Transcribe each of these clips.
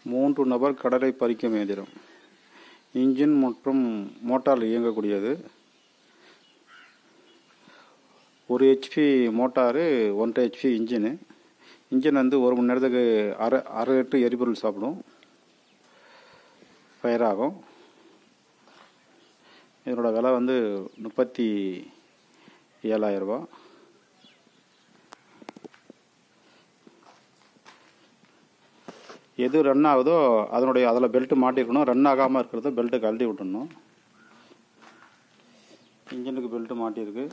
மூன்று நபர் கடலை பறிக்கும் இயந்திரம் இன்ஜின் மற்றும் மோட்டார் இயங்கக்கூடியது ஒரு ஹெச்பி மோட்டாரு ஒன்றரை ஹெச்பி இன்ஜினு இன்ஜின் வந்து ஒரு மணி நேரத்துக்கு அரை அரை லிட்டர் எரிபொருள் சாப்பிடும் ஃபயர் ஆகும் இதனோட விலை வந்து முப்பத்தி ஏழாயிரரூபா எது ரன் ஆகுதோ அதனுடைய அதில் பெல்ட்டு மாட்டிருக்கணும் ரன் ஆகாமல் இருக்கிறத பெல்ட்டை கழட்டி விட்டுடணும் இன்ஜினுக்கு பெல்ட்டு மாட்டியிருக்கு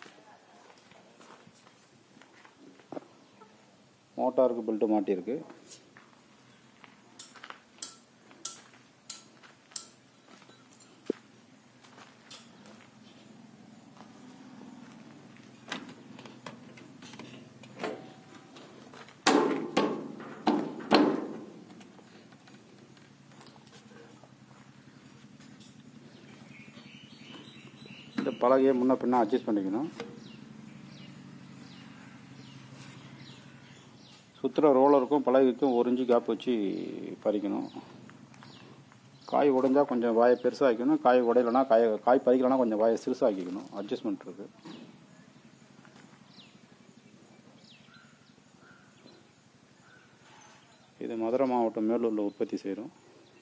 மோட்டாருக்கு பெல்ட்டு மாட்டியிருக்கு இந்த பலகையை முன்ன பின்ன அட்ஜஸ்ட் பண்ணிக்கணும் சுற்றுற ரோலருக்கும் பலகைக்கும் ஒரு இன்ச்சு கேப் வச்சு பறிக்கணும் காய் உடைஞ்சா கொஞ்சம் வாயை பெருசாகிக்கணும் காய் உடையலைன்னா காய காய் பறிக்கலைன்னா கொஞ்சம் வாயை சிறுசாக்கிக்கணும் அட்ஜஸ்ட்மெண்ட் இருக்குது இது மதுரை மாவட்டம் மேலூரில் உற்பத்தி செய்கிறோம்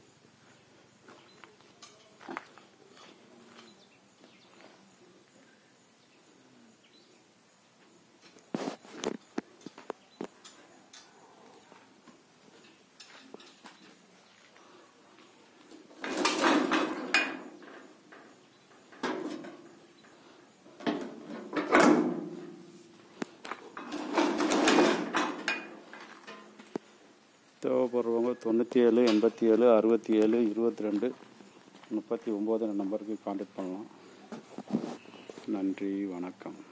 தேவைப்படுறவங்க தொண்ணூற்றி ஏழு எண்பத்தி ஏழு அறுபத்தி ஏழு இருபத்தி ரெண்டு முப்பத்தி ஒம்பது நம்பருக்கு கான்டாக்ட் பண்ணலாம் நன்றி வணக்கம்